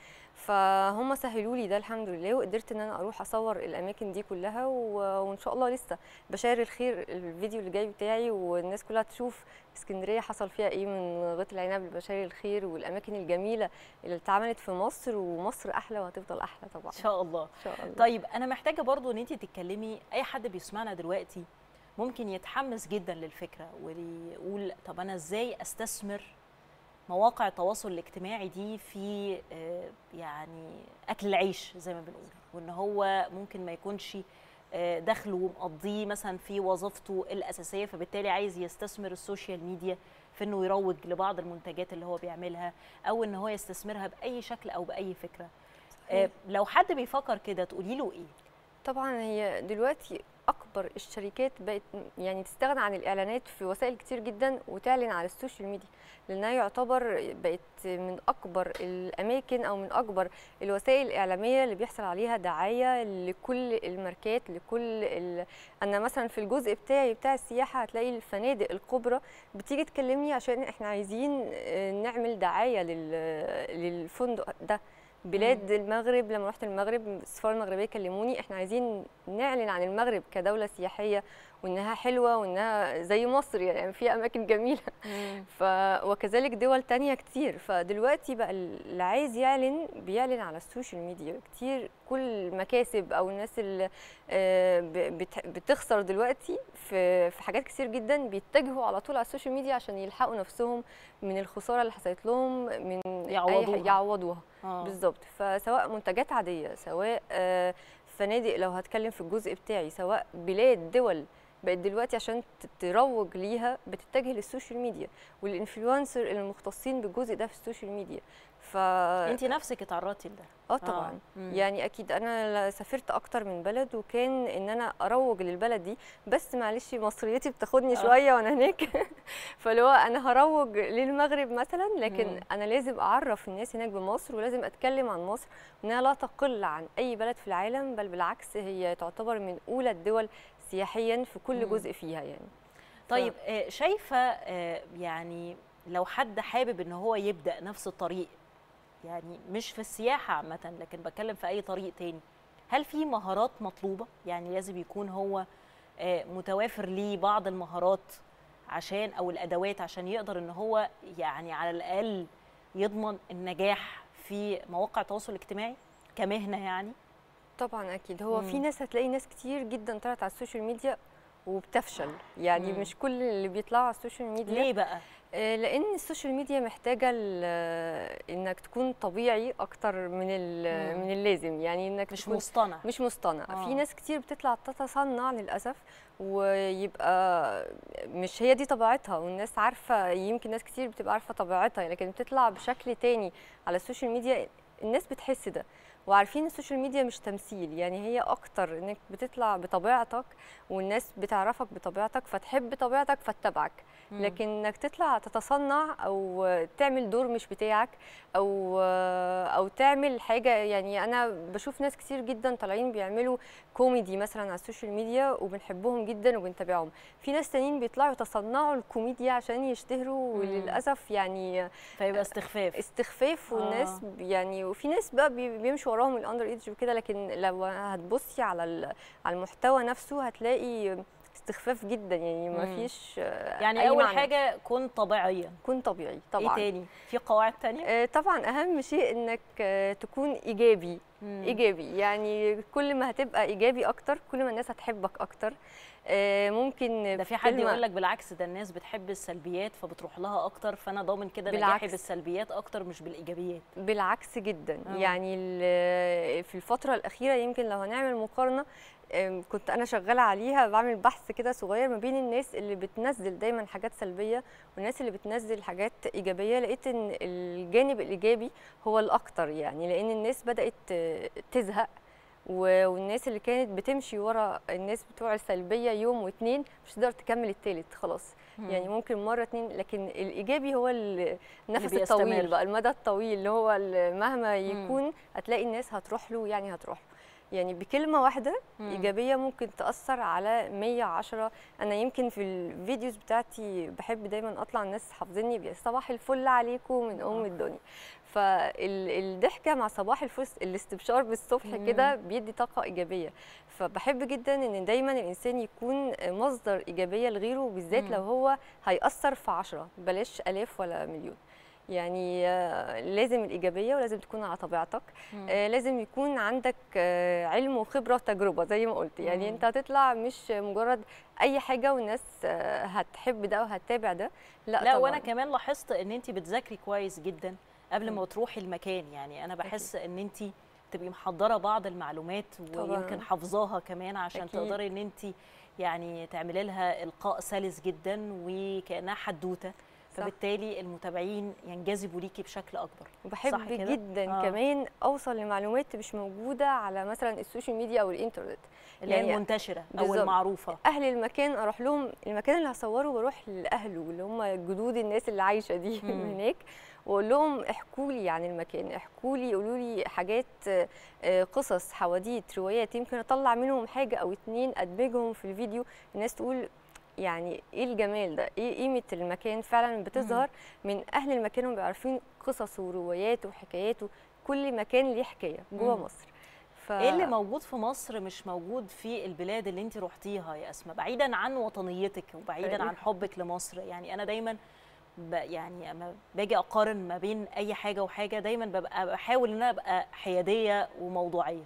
فهم سهلوا لي ده الحمد لله وقدرت ان انا اروح اصور الاماكن دي كلها و- وان شاء الله لسه بشار الخير الفيديو اللي جاي بتاعي والناس كلها تشوف اسكندريه حصل فيها ايه من غيط العنب لبشار الخير والاماكن الجميله اللي اتعملت في مصر ومصر احلى وهتفضل احلى طبعا ان شاء الله ان شاء الله طيب انا محتاجه برضو ان انت تتكلمي اي حد بيسمعنا دلوقتي ممكن يتحمس جدا للفكره ويقول طب انا ازاي استثمر مواقع التواصل الاجتماعي دي في آه، يعني اكل العيش زي ما بنقول وان هو ممكن ما يكونش آه، دخله ومقضيه مثلا في وظيفته الاساسيه فبالتالي عايز يستثمر السوشيال ميديا في انه يروج لبعض المنتجات اللي هو بيعملها او ان هو يستثمرها باي شكل او باي فكره آه، لو حد بيفكر كده تقولي له ايه طبعا هي دلوقتي اكبر الشركات بقت يعني تستغنى عن الاعلانات في وسائل كتير جدا وتعلن على السوشيال ميديا لانها يعتبر بقت من اكبر الاماكن او من اكبر الوسائل الاعلاميه اللي بيحصل عليها دعايه لكل الماركات لكل ال... انا مثلا في الجزء بتاعي بتاع السياحه هتلاقي الفنادق الكبرى بتيجي تكلمني عشان احنا عايزين آه، نعمل دعايه لل... للفندق ده بلاد المغرب لما رحت المغرب السفاره المغربيه كلموني احنا عايزين نعلن عن المغرب كدوله سياحيه وانها حلوه وانها زي مصر يعني فيها اماكن جميله ف وكذلك دول تانية كتير فدلوقتي بقى اللي عايز يعلن بيعلن على السوشيال ميديا كتير كل المكاسب او الناس اللي آه، ب- بت- بتخسر دلوقتي في في حاجات كتير جدا بيتجهوا على طول على السوشيال ميديا عشان يلحقوا نفسهم من الخساره اللي حصلت لهم من أي يعوضوها. ح- يعوضوها آه. بالظبط فسواء منتجات عاديه سواء آه، فنادق لو هتكلم في الجزء بتاعي سواء بلاد دول بقت دلوقتي عشان ت- تروج ليها بتتجه للسوشيال ميديا والانفلونسر المختصين بالجزء ده في السوشيال ميديا ف انت نفسك اتعرضتي لده اه طبعا مم. يعني اكيد انا ل- سافرت اكتر من بلد وكان ان انا اروج للبلد دي بس معلش مصريتي بتاخدني آه. شويه وانا هناك فاللي هو انا هروج للمغرب مثلا لكن مم. انا لازم اعرف الناس هناك بمصر ولازم اتكلم عن مصر وانها لا تقل عن اي بلد في العالم بل بالعكس هي تعتبر من اولى الدول سياحيا في كل مم. جزء فيها يعني طيب آه، شايفه آه، يعني لو حد حابب ان هو يبدا نفس الطريق يعني مش في السياحه عامه لكن بتكلم في اي طريق تاني هل في مهارات مطلوبه يعني لازم يكون هو آه، متوافر ليه بعض المهارات عشان او الادوات عشان يقدر ان هو يعني على الاقل يضمن النجاح في مواقع التواصل الاجتماعي كمهنه يعني طبعا اكيد هو في مم. ناس هتلاقي ناس كتير جدا طلعت على السوشيال ميديا وبتفشل يعني مم. مش كل اللي بيطلعوا على السوشيال ميديا ليه بقى آه، لان السوشيال ميديا محتاجه ال- انك تكون طبيعي اكتر من ال- مم. من اللازم يعني انك مش تكون مصطنع. مش مصطنع آه. في ناس كتير بتطلع تتصنع للاسف ويبقى مش هي دي طبيعتها والناس عارفه يمكن ناس كتير بتبقى عارفه طبيعتها لكن بتطلع بشكل تاني على السوشيال ميديا الناس بتحس ده وعارفين السوشيال ميديا مش تمثيل يعني هي اكتر انك بتطلع بطبيعتك والناس بتعرفك بطبيعتك فتحب طبيعتك فتتبعك مم. لكن انك تطلع تتصنع او تعمل دور مش بتاعك او او تعمل حاجه يعني انا بشوف ناس كتير جدا طالعين بيعملوا كوميدي مثلا على السوشيال ميديا وبنحبهم جدا وبنتابعهم في ناس تانيين بيطلعوا يتصنعوا الكوميديا عشان يشتهروا مم. وللاسف يعني فيبقى استخفاف استخفاف والناس آه. يعني وفي ناس بقى بي- بيمشوا وراهم الاندر ايدج وكده لكن لو هتبصي على ال- على المحتوى نفسه هتلاقي استخفاف جدا يعني ما مم. فيش يعني اول حاجه كن طبيعيه كن طبيعي طبعا ايه تاني في قواعد تانية آه، طبعا اهم شيء انك آه، تكون ايجابي مم. ايجابي يعني كل ما هتبقى ايجابي اكتر كل ما الناس هتحبك اكتر آه، ممكن ده في حد كلمة- يقول لك بالعكس ده الناس بتحب السلبيات فبتروح لها اكتر فانا ضامن كده نجاحي بالعكس. بالسلبيات اكتر مش بالايجابيات بالعكس جدا آه. يعني ال- في الفترة الأخيرة يمكن لو هنعمل مقارنة أم، كنت أنا شغالة عليها بعمل بحث كده صغير ما بين الناس اللي بتنزل دايما حاجات سلبية والناس اللي بتنزل حاجات إيجابية لقيت إن الجانب الإيجابي هو الأكتر يعني لأن الناس بدأت آه، تزهق و- والناس اللي كانت بتمشي ورا الناس بتوع السلبية يوم واتنين مش تقدر تكمل التالت خلاص مم. يعني ممكن مرة اتنين لكن الإيجابي هو ال- النفس بيستمر. الطويل بقى المدى الطويل اللي هو ال- مهما مم. يكون هتلاقي الناس هتروح له يعني هتروح له يعني بكلمة واحدة مم. إيجابية ممكن تأثر على 110 أنا يمكن في الفيديوز بتاعتي بحب دايما أطلع الناس حافظيني بي- صباح الفل عليكم من أم الدنيا فالضحكة مع صباح الفل الاستبشار بالصبح مم. كده بيدي طاقة إيجابية فبحب جدا إن دايما الإنسان يكون مصدر إيجابية لغيره بالذات مم. لو هو هيأثر في عشرة بلاش ألاف ولا مليون يعني آه، لازم الإيجابية ولازم تكون على طبيعتك مم. آه، لازم يكون عندك آه، علم وخبرة وتجربة زي ما قلت يعني مم. انت هتطلع مش مجرد اي حاجة والناس آه، هتحب ده وهتتابع ده لا, لا طبعا وانا كمان لاحظت ان انت بتذاكري كويس جدا قبل ما تروحي المكان يعني انا بحس ان انت تبقي محضره بعض المعلومات طبعاً. ويمكن حافظاها كمان عشان أكيد. تقدري ان انت يعني تعملي لها القاء سلس جدا وكانها حدوته فبالتالي المتابعين ينجذبوا ليكي بشكل اكبر صح بحب كده؟ جدا آه. آه. كمان اوصل لمعلومات مش موجودة على مثلا السوشيال ميديا او الانترنت اللي هي المنتشره او بالظبط. المعروفه اهل المكان اروح لهم المكان اللي هصوره بروح لاهله اللي هم جدود الناس اللي عايشه دي مم. هناك واقول لهم احكوا لي عن المكان احكوا لي قولوا لي حاجات آه، آه، قصص حواديت روايات يمكن اطلع منهم حاجه او اتنين ادمجهم في الفيديو الناس تقول يعني ايه الجمال ده ايه قيمه المكان فعلا بتظهر من اهل المكان هم عارفين قصصه ورواياته وحكاياته كل مكان ليه حكايه جوه مم. مصر ف... ايه اللي موجود في مصر مش موجود في البلاد اللي انت رحتيها يا اسماء بعيدا عن وطنيتك وبعيدا أيوة. عن حبك لمصر يعني انا دايما ب يعني اما باجي اقارن ما بين اي حاجه وحاجه دايما ببقى بحاول ان انا ابقى حياديه وموضوعيه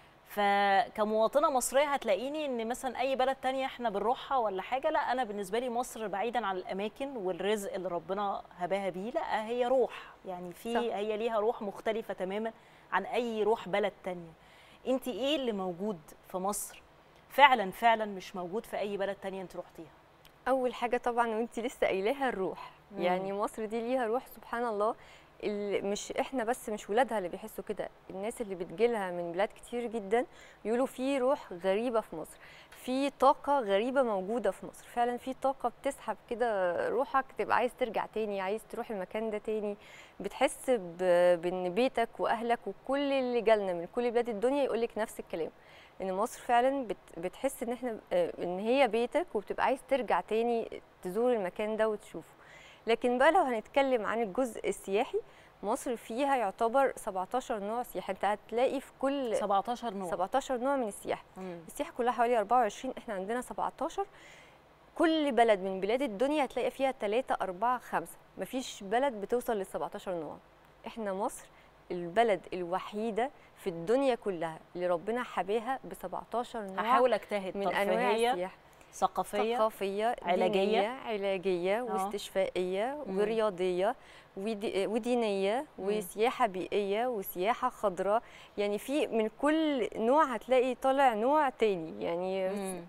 فكمواطنه مصريه هتلاقيني ان مثلا اي بلد تانية احنا بنروحها ولا حاجه لا انا بالنسبه لي مصر بعيدا عن الاماكن والرزق اللي ربنا هباها بيه لا هي روح يعني في صح. هي ليها روح مختلفه تماما عن اي روح بلد تانية انت ايه اللي موجود في مصر فعلا فعلا مش موجود في اي بلد تانية انت رحتيها اول حاجه طبعا وانت لسه قايلاها الروح مم. يعني مصر دي ليها روح سبحان الله ال- مش احنا بس مش ولادها اللي بيحسوا كده الناس اللي بتجيلها من بلاد كتير جدا يقولوا في روح غريبه في مصر في طاقه غريبه موجوده في مصر فعلا في طاقه بتسحب كده روحك تبقى عايز ترجع تاني عايز تروح المكان ده تاني بتحس ب- بان بيتك واهلك وكل اللي جالنا من كل بلاد الدنيا يقولك نفس الكلام ان مصر فعلا بت- بتحس ان احنا آه، ان هي بيتك وبتبقى عايز ترجع تاني تزور المكان ده وتشوفه لكن بقى لو هنتكلم عن الجزء السياحي مصر فيها يعتبر 17 نوع سياحه انت هتلاقي في كل 17 نوع 17 نوع من السياحه مم. السياحه كلها حوالي 24 احنا عندنا 17 كل بلد من بلاد الدنيا هتلاقي فيها 3 4 5 مفيش بلد بتوصل لل 17 نوع احنا مصر البلد الوحيده في الدنيا كلها اللي ربنا حباها ب 17 نوع هحاول اجتهد من ترفيهية انواع السياحه ثقافيه ثقافيه علاجية. دينية علاجيه آه. واستشفائيه مم. ورياضيه ودي ودينيه وسياحه بيئيه وسياحه خضراء يعني في من كل نوع هتلاقي طالع نوع تاني يعني مم.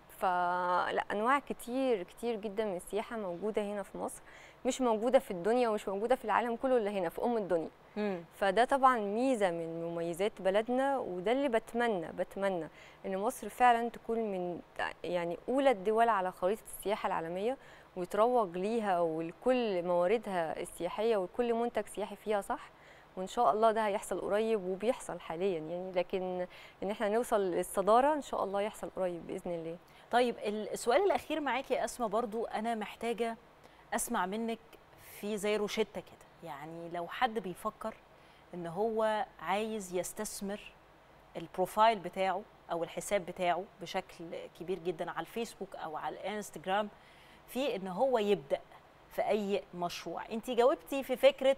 فلا انواع كتير كتير جدا من السياحه موجوده هنا في مصر مش موجوده في الدنيا ومش موجوده في العالم كله الا هنا في ام الدنيا مم. فده طبعا ميزه من مميزات بلدنا وده اللي بتمنى بتمنى ان مصر فعلا تكون من يعني اولى الدول على خريطه السياحه العالميه ويتروج ليها ولكل مواردها السياحيه ولكل منتج سياحي فيها صح وان شاء الله ده هيحصل قريب وبيحصل حاليا يعني لكن ان احنا نوصل للصداره ان شاء الله يحصل قريب باذن الله طيب السؤال الاخير معاكي يا اسماء برضو انا محتاجه اسمع منك في زي روشته كده يعني لو حد بيفكر ان هو عايز يستثمر البروفايل بتاعه او الحساب بتاعه بشكل كبير جدا على الفيسبوك او على الانستجرام في ان هو يبدا في اي مشروع انت جاوبتي في فكره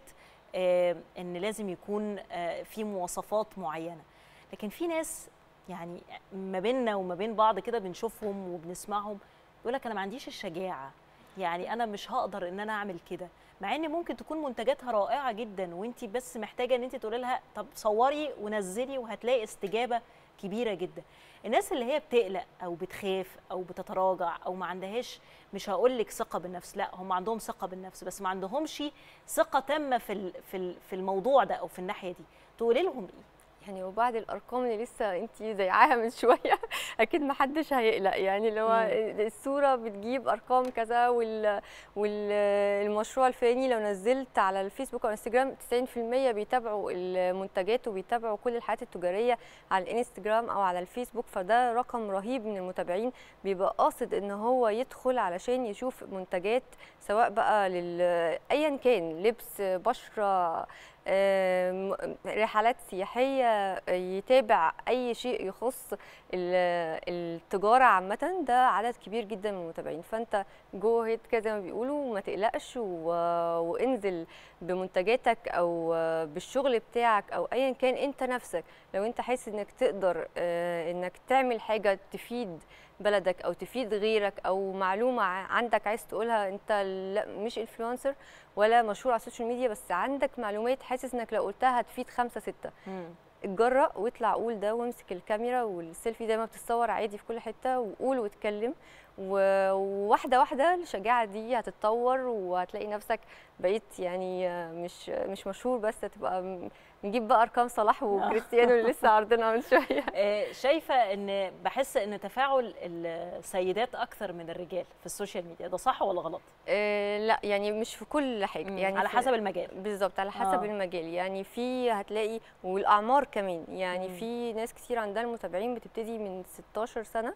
آه ان لازم يكون آه في مواصفات معينه لكن في ناس يعني ما بيننا وما بين بعض كده بنشوفهم وبنسمعهم يقول لك انا ما عنديش الشجاعه يعني انا مش هقدر ان انا اعمل كده مع ان ممكن تكون منتجاتها رائعه جدا وانت بس محتاجه ان انت تقولي لها طب صوري ونزلي وهتلاقي استجابه كبيره جدا الناس اللي هي بتقلق او بتخاف او بتتراجع او ما عندهاش مش هقول لك ثقه بالنفس لا هم عندهم ثقه بالنفس بس ما عندهمش ثقه تامه في ال- في ال- في الموضوع ده او في الناحيه دي تقولي لهم ايه يعني وبعد الارقام اللي لسه انت زيعاها من شويه اكيد ما حدش هيقلق يعني اللي هو الصوره بتجيب ارقام كذا وال والمشروع الفلاني لو نزلت على الفيسبوك او انستجرام 90% بيتابعوا المنتجات وبيتابعوا كل الحاجات التجاريه على الانستجرام او على الفيسبوك فده رقم رهيب من المتابعين بيبقى قاصد ان هو يدخل علشان يشوف منتجات سواء بقى لل ايا كان لبس بشره آم، رحلات سياحية يتابع أي شيء يخص ال- التجارة عامة ده عدد كبير جدا من المتابعين فأنت جو هيد كده زي ما بيقولوا ما تقلقش و... وانزل بمنتجاتك أو بالشغل بتاعك أو أيا كان أنت نفسك لو أنت حاسس إنك تقدر آه، إنك تعمل حاجة تفيد بلدك او تفيد غيرك او معلومه ع- عندك عايز تقولها انت لا مش انفلونسر ولا مشهور على السوشيال ميديا بس عندك معلومات حاسس انك لو قلتها هتفيد خمسه سته اتجرأ واطلع قول ده وامسك الكاميرا والسيلفي زي ما بتتصور عادي في كل حته وقول واتكلم و- وواحده واحده الشجاعه دي هتتطور وهتلاقي نفسك بقيت يعني آه، مش مش مشهور بس هتبقى م- نجيب بقى ارقام صلاح وكريستيانو اللي لسه عارضينها من شويه آه، شايفه ان بحس ان تفاعل السيدات اكثر من الرجال في السوشيال ميديا ده صح ولا غلط آه لا يعني مش في كل حاجه مم، يعني على في- حسب المجال. بالظبط على حسب آه. آه. المجال يعني في هتلاقي والاعمار كمان يعني مم. في ناس كتير عندها المتابعين بتبتدي من 16 سنه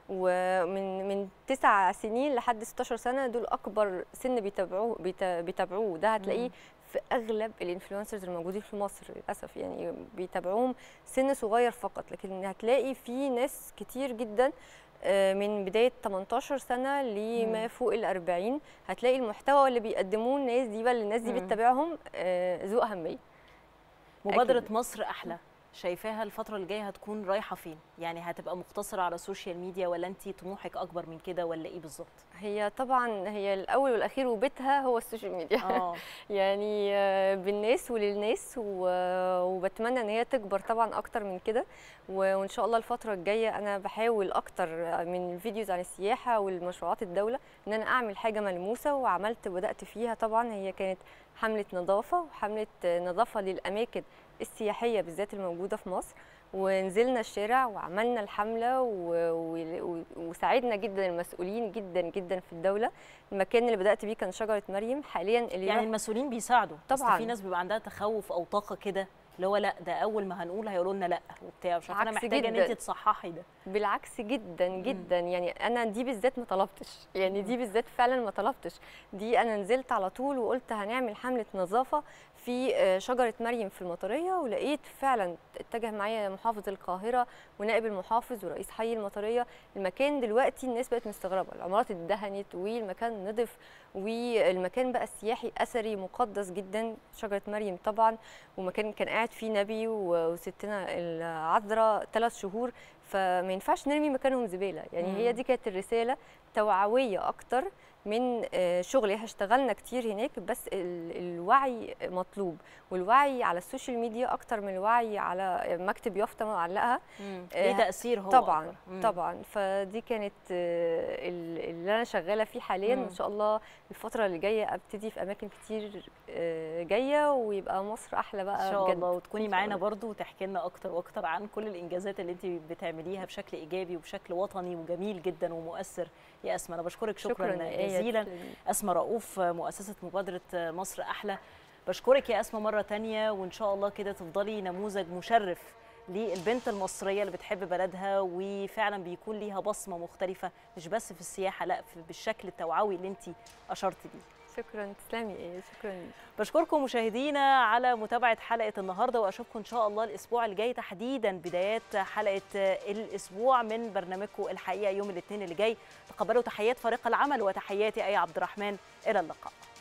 ومن من 9 سنين لحد 16 سنه دول اكبر سن بيتابعوه بيتا- بيتابعوه ده هتلاقيه مم. في اغلب الانفلونسرز الموجودين في مصر للاسف يعني بيتابعوهم سن صغير فقط لكن هتلاقي في ناس كتير جدا آه، من بدايه 18 سنه لما مم. فوق ال 40 هتلاقي المحتوى اللي بيقدموه الناس دي بقى اللي الناس دي مم. بتتابعهم آه، ذو اهميه مبادره أكيد. مصر احلى شايفاها الفتره اللي جايه هتكون رايحه فين يعني هتبقى مقتصره على السوشيال ميديا ولا انت طموحك اكبر من كده ولا ايه بالظبط هي طبعا هي الاول والاخير وبيتها هو السوشيال ميديا اه يعني آه، بالناس وللناس و- وبتمنى ان هي تكبر طبعا اكتر من كده و- وان شاء الله الفتره الجايه انا بحاول اكتر من فيديوز عن السياحه والمشروعات الدوله ان انا اعمل حاجه ملموسه وعملت بدات فيها طبعا هي كانت حمله نظافه وحمله نظافه للاماكن السياحيه بالذات الموجوده في مصر ونزلنا الشارع وعملنا الحمله و... و... وساعدنا جدا المسؤولين جدا جدا في الدوله المكان اللي بدات بيه كان شجره مريم حاليا اللي يعني يروح- المسؤولين بيساعدوا أصل طبعاً. في ناس بيبقى عندها تخوف او طاقه كده اللي هو لا ده اول ما هنقول هيقولوا لنا لا وبتاع مش عارفة انا عكس محتاجه ان جداً. انت تصححي ده بالعكس جدا جدا يعني انا دي بالذات ما طلبتش يعني دي بالذات فعلا ما طلبتش دي انا نزلت على طول وقلت هنعمل حمله نظافه في آه، شجره مريم في المطريه ولقيت فعلا اتجه معايا محافظ القاهره ونائب المحافظ ورئيس حي المطريه المكان دلوقتي الناس بقت مستغربه العمارات اتدهنت والمكان نضف والمكان بقى سياحي اثري مقدس جدا شجره مريم طبعا ومكان كان قاعد فيه نبي و- وستنا العذراء ثلاث شهور فما ينفعش نرمي مكانهم زباله يعني مم. هي دي كانت الرساله توعويه اكتر من آه، شغل احنا اشتغلنا كتير هناك بس ال- الوعي مطلوب والوعي على السوشيال ميديا اكتر من الوعي على مكتب يافطه معلقه مم. آه، ليه تاثير هو طبعا أكبر. مم. طبعا فدي كانت آه، ال- اللي انا شغاله فيه حاليا مم. وان شاء الله الفتره اللي جايه ابتدي في اماكن كتير آه، جايه ويبقى مصر احلى بقى ان شاء بجد. الله وتكوني إن شاء معانا الله. برضو وتحكي لنا اكتر واكتر عن كل الانجازات اللي انت بتعمليها بشكل ايجابي وبشكل وطني وجميل جدا ومؤثر يا اسماء انا بشكرك شكرا, شكراً يا آية، جزيلا تسلمي. اسماء رؤوف مؤسسه مبادره مصر احلى بشكرك يا اسماء مره تانية وان شاء الله كده تفضلي نموذج مشرف للبنت المصريه اللي بتحب بلدها وفعلا بيكون ليها بصمه مختلفه مش بس في السياحه لا في بالشكل التوعوي اللي انت اشرتي ليه شكرا تسلمي ايه شكرا ليك. بشكركم مشاهدينا على متابعة حلقة النهاردة وأشوفكم إن شاء الله الأسبوع الجاي تحديدا بدايات حلقة الأسبوع من برنامجكم الحقيقة يوم الاثنين اللي جاي تقبلوا تحيات فريق العمل وتحياتي أي عبد الرحمن إلى اللقاء